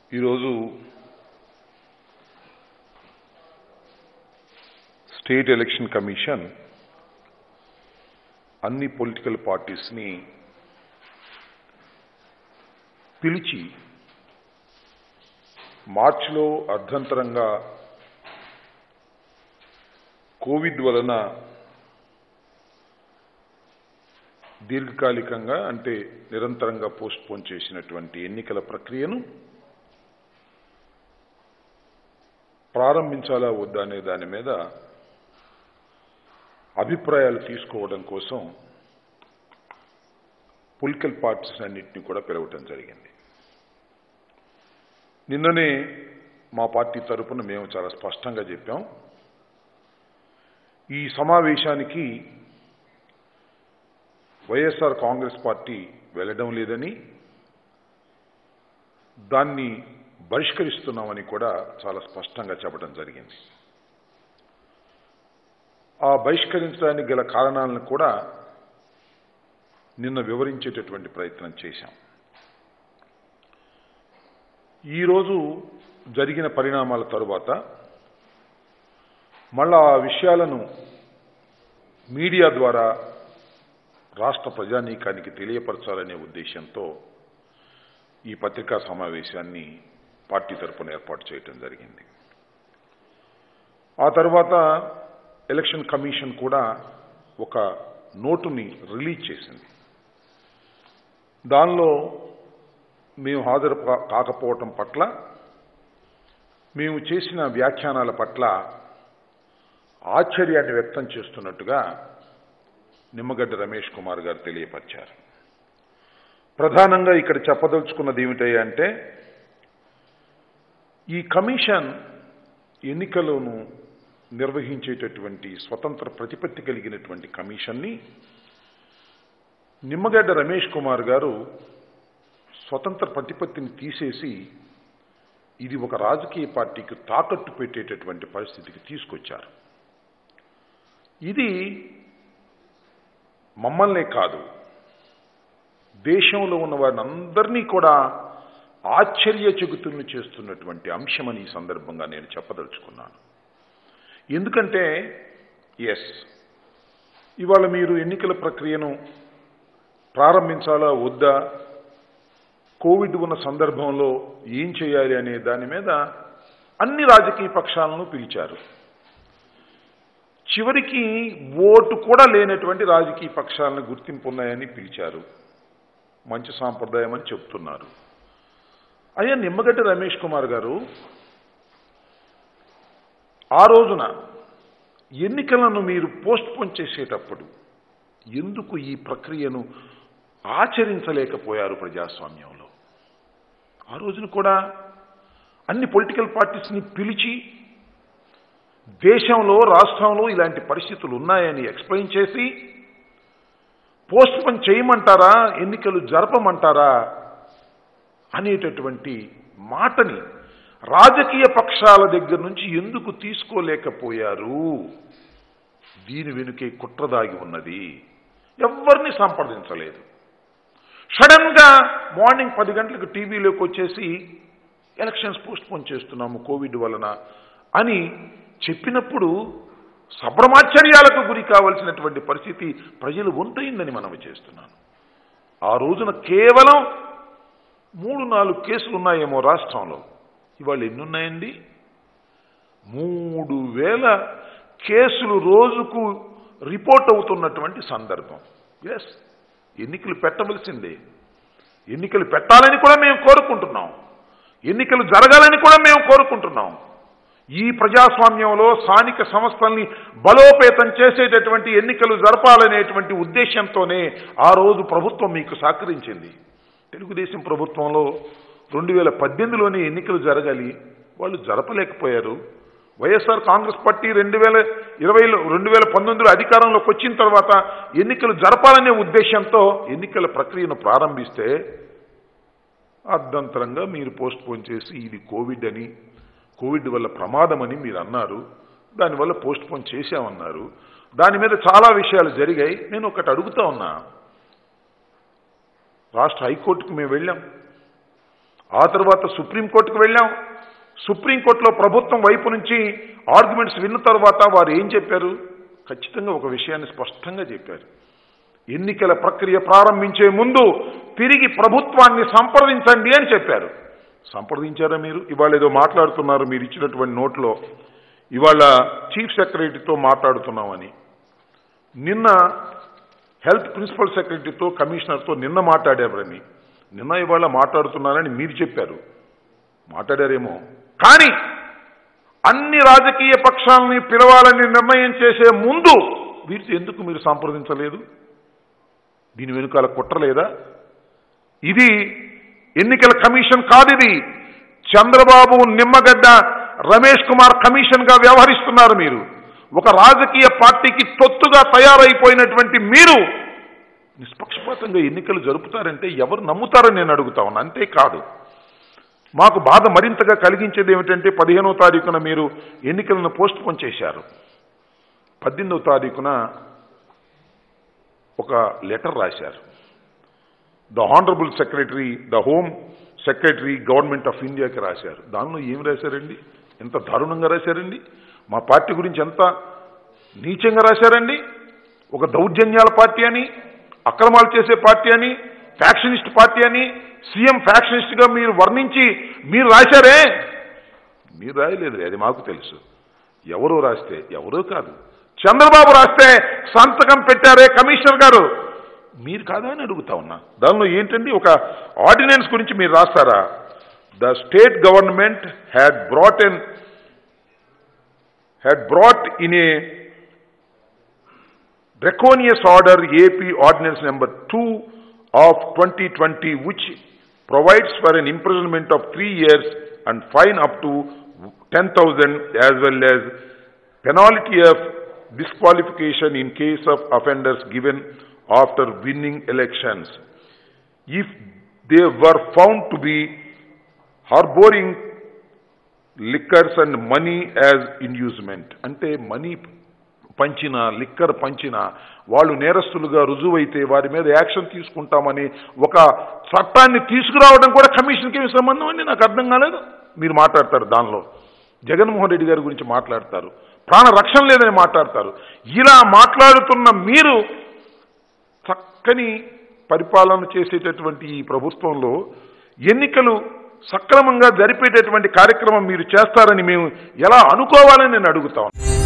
ఈరోజు state election commission అన్ని political పార్టీస్ని పిలిచి మార్చిలో అర్ధంతరంగా కోవిడ్ వలన దీర్ఘకాలికంగా అంటే నిరంతరంగా పోస్ట్ పోన్ చేసినటువంటి ఎన్నికల ప్రక్రియను ప్రారంభించాలా వద్దా అనే దాని మీద అభిప్రాయాలు తీసుకోవడం కోసం పొలిటికల్ పార్టీస్ అన్నింటినీ కూడా పిలవటం జరిగింది నిన్ననే మా పార్టీ తరపున మేము చాలా స్పష్టంగా చెప్పాం ఈ సమావేశానికి వైఎస్ఆర్ కాంగ్రెస్ పార్టీ వెళ్ళడం లేదని దాన్ని బహిష్కరిస్తున్నామని కూడా చాలా స్పష్టంగా చెప్పడం జరిగింది ఆ బహిష్కరించడానికి గల కారణాలను కూడా నిన్న వివరించేటటువంటి ప్రయత్నం చేశాం ఈరోజు జరిగిన పరిణామాల తరువాత మళ్ళా ఆ విషయాలను మీడియా ద్వారా రాష్ట్ర ప్రజానీకానికి తెలియపరచాలనే ఉద్దేశంతో ఈ పత్రికా సమావేశాన్ని పార్టీ తరపున ఏర్పాటు చేయడం జరిగింది ఆ తర్వాత ఎలక్షన్ కమిషన్ కూడా ఒక నోటుని రిలీజ్ చేసింది దానిలో మేము హాజరు కా- కాకపోవటం పట్ల మేము చేసిన వ్యాఖ్యానాల పట్ల ఆశ్చర్యాన్ని వ్యక్తం చేస్తున్నట్టుగా నిమ్మగడ్డ రమేష్ కుమార్ గారు తెలియపరిచారు ప్రధానంగా ఇక్కడ చెప్పదలుచుకున్నది ఏమిటయ్యా అంటే ఈ కమిషన్ ఎన్నికలను నిర్వహించేటటువంటి స్వతంత్ర ప్రతిపత్తి కలిగినటువంటి కమిషన్ని నిమ్మగడ్డ రమేష్ కుమార్ గారు స్వతంత్ర ప్రతిపత్తిని తీసేసి ఇది ఒక రాజకీయ పార్టీకి తాకట్టు పెట్టేటటువంటి పరిస్థితికి తీసుకొచ్చారు ఇది మమ్మల్నే కాదు దేశంలో ఉన్న వారిని అందరినీ కూడా ఆశ్చర్యచకితుల్ని చేస్తున్నటువంటి అంశమని ఈ సందర్భంగా నేను చెప్పదలుచుకున్నాను ఎందుకంటే ఎస్ ఇవాళ మీరు ఎన్నికల ప్రక్రియను ప్రారంభించాలా వద్దా కోవిడ్ ఉన్న సందర్భంలో ఏం చేయాలి అనే దాని మీద అన్ని రాజకీయ పక్షాలను పిలిచారు చివరికి ఓటు కూడా లేనటువంటి రాజకీయ పక్షాలను గుర్తింపు ఉన్నాయని పిలిచారు మంచి సాంప్రదాయం అని చెప్తున్నారు అయ్యా నిమ్మగడ్డ రమేష్ కుమార్ గారు ఆ రోజున ఎన్నికలను మీరు పోస్ట్ పోన్ చేసేటప్పుడు ఎందుకు ఈ ప్రక్రియను ఆచరించలేకపోయారు ప్రజాస్వామ్యంలో ఆ రోజున కూడా అన్ని పొలిటికల్ పార్టీస్ని పిలిచి దేశంలో రాష్ట్రంలో ఇలాంటి పరిస్థితులు ఉన్నాయని ఎక్స్ప్లెయిన్ చేసి పోస్ట్ పోన్ చేయమంటారా ఎన్నికలు జరపమంటారా అనేటటువంటి మాటని రాజకీయ పక్షాల దగ్గర నుంచి ఎందుకు తీసుకోలేకపోయారు దీని వెనుకే కుట్ర దాగి ఉన్నది ఎవరిని సంప్రదించలేదు సడన్ గా మార్నింగ్ పది గంటలకు టీవీలోకి వచ్చేసి ఎలక్షన్స్ పోస్ట్ పోన్ చేస్తున్నాము కోవిడ్ వలన అని చెప్పినప్పుడు సభ్రమాశ్చర్యాలకు గురి కావలసినటువంటి పరిస్థితి ప్రజలు వంతయిందని మనం చేస్తున్నాను ఆ రోజున కేవలం మూడు నాలుగు కేసులు ఉన్నాయేమో రాష్ట్రంలో ఇవాళ ఎన్ని ఉన్నాయండి మూడు వేల కేసులు రోజుకు రిపోర్ట్ అవుతున్నటువంటి సందర్భం ఎస్ ఎన్నికలు పెట్టవలసిందే ఎన్నికలు పెట్టాలని కూడా మేము కోరుకుంటున్నాం ఎన్నికలు జరగాలని కూడా మేము కోరుకుంటున్నాం ఈ ప్రజాస్వామ్యంలో స్థానిక సంస్థల్ని బలోపేతం చేసేటటువంటి ఎన్నికలు జరపాలనేటువంటి ఉద్దేశంతోనే ఆ రోజు ప్రభుత్వం మీకు సహకరించింది తెలుగుదేశం ప్రభుత్వంలో రెండు వేల పద్దెనిమిదిలోనే ఎన్నికలు జరగాలి వాళ్ళు జరపలేకపోయారు వైఎస్ఆర్ కాంగ్రెస్ పార్టీ రెండు వేల ఇరవైలో రెండు వేల పంతొమ్మిదిలో అధికారంలోకి వచ్చిన తర్వాత ఎన్నికలు జరపాలనే ఉద్దేశంతో ఎన్నికల ప్రక్రియను ప్రారంభిస్తే అర్ధంతరంగా మీరు పోస్ట్ పోన్ చేసి ఇది కోవిడ్ అని కోవిడ్ వల్ల ప్రమాదమని మీరు అన్నారు దానివల్ల పోస్ట్ పోన్ చేశామన్నారు దాని మీద చాలా విషయాలు జరిగాయి నేను ఒకటి అడుగుతా ఉన్నా రాష్ట్ర హైకోర్టుకు మేము వెళ్ళాం ఆ తర్వాత సుప్రీంకోర్టుకు వెళ్ళాం సుప్రీంకోర్టులో ప్రభుత్వం వైపు నుంచి ఆర్గ్యుమెంట్స్ విన్న తర్వాత వారు ఏం చెప్పారు ఖచ్చితంగా ఒక విషయాన్ని స్పష్టంగా చెప్పారు ఎన్నికల ప్రక్రియ ప్రారంభించే ముందు తిరిగి ప్రభుత్వాన్ని సంప్రదించండి అని చెప్పారు సంప్రదించారా మీరు ఇవాళ ఏదో మాట్లాడుతున్నారు మీరు ఇచ్చినటువంటి నోట్లో ఇవాళ చీఫ్ సెక్రటరీతో మాట్లాడుతున్నామని నిన్న హెల్త్ ప్రిన్సిపల్ సెక్రటరీతో కమిషనర్తో నిన్న మాట్లాడారని నిన్న ఇవాళ మాట్లాడుతున్నారని మీరు చెప్పారు మాట్లాడారేమో కానీ అన్ని రాజకీయ పక్షాలని పిలవాలని నిర్ణయం చేసే ముందు వీరితో ఎందుకు మీరు సంప్రదించలేదు దీని వెనుకాల కుట్రలేదా ఇది ఎన్నికల కమిషన్ కాదు ఇది చంద్రబాబు నిమ్మగడ్డ రమేష్ కుమార్ కమిషన్ గా వ్యవహరిస్తున్నారు మీరు ఒక రాజకీయ పార్టీకి తొత్తుగా తయారైపోయినటువంటి మీరు నిష్పక్షపాతంగా ఎన్నికలు జరుపుతారంటే ఎవరు నమ్ముతారని నేను అడుగుతా ఉన్నా అంతేకాదు మాకు బాధ మరింతగా కలిగించేది ఏమిటంటే పదిహేనవ తారీఖున మీరు ఎన్నికలను పోస్ట్ పోన్ చేశారు పద్దెనిమిదవ తారీఖున ఒక లెటర్ రాశారు the honourable secretary the home secretary government of ఇండియాకి రాశారు దానిలో ఏం రాశారండి ఎంత దారుణంగా రాశారండి మా పార్టీ గురించి ఎంత నీచంగా రాశారండి ఒక దౌర్జన్యాల పార్టీ అని అక్రమాలు చేసే పార్టీ అని ఫ్యాక్షనిస్ట్ పార్టీ అని సీఎం ఫ్యాక్షనిస్ట్ గా మీరు వర్ణించి మీరు రాశారే మీరు రాయలేదు అది మాకు తెలుసు ఎవరో రాస్తే ఎవరో కాదు చంద్రబాబు రాస్తే సంతకం పెట్టారే కమిషనర్ గారు మీరు కాదా అని అడుగుతా ఉన్నా దానిలో ఏంటండి ఒక ఆర్డినెన్స్ గురించి మీరు రాస్తారా the state government had brought an had brought in a draconious order AP Ordinance number 2 of 2020 which provides for an imprisonment of 3 years and fine up to 10,000 as well as penalty of disqualification in case of offenders given after winning elections. If they were found to be harboring liquors and money as inducement అంటే money పంచిన liquor పంచిన వాళ్ళు నేరస్తులుగా రుజువైతే వారి మీద action తీసుకుంటామని ఒక చట్టాన్ని తీసుకురావడం కూడా కమిషన్కి ఏమి సంబంధం అండి నాకు అర్థం కాలేదు మీరు మాట్లాడతారు దానిలో జగన్మోహన్ రెడ్డి గారి గురించి మాట్లాడతారు ప్రాణ రక్షణ లేదని మాట్లాడతారు ఇలా మాట్లాడుతున్న మీరు చక్కని పరిపాలన చేసేటటువంటి ఈ ప్రభుత్వంలో ఎన్నికలు సక్రమంగా జరిపేటటువంటి కార్యక్రమం మీరు చేస్తారని మేము ఎలా అనుకోవాలని నేను అడుగుతాను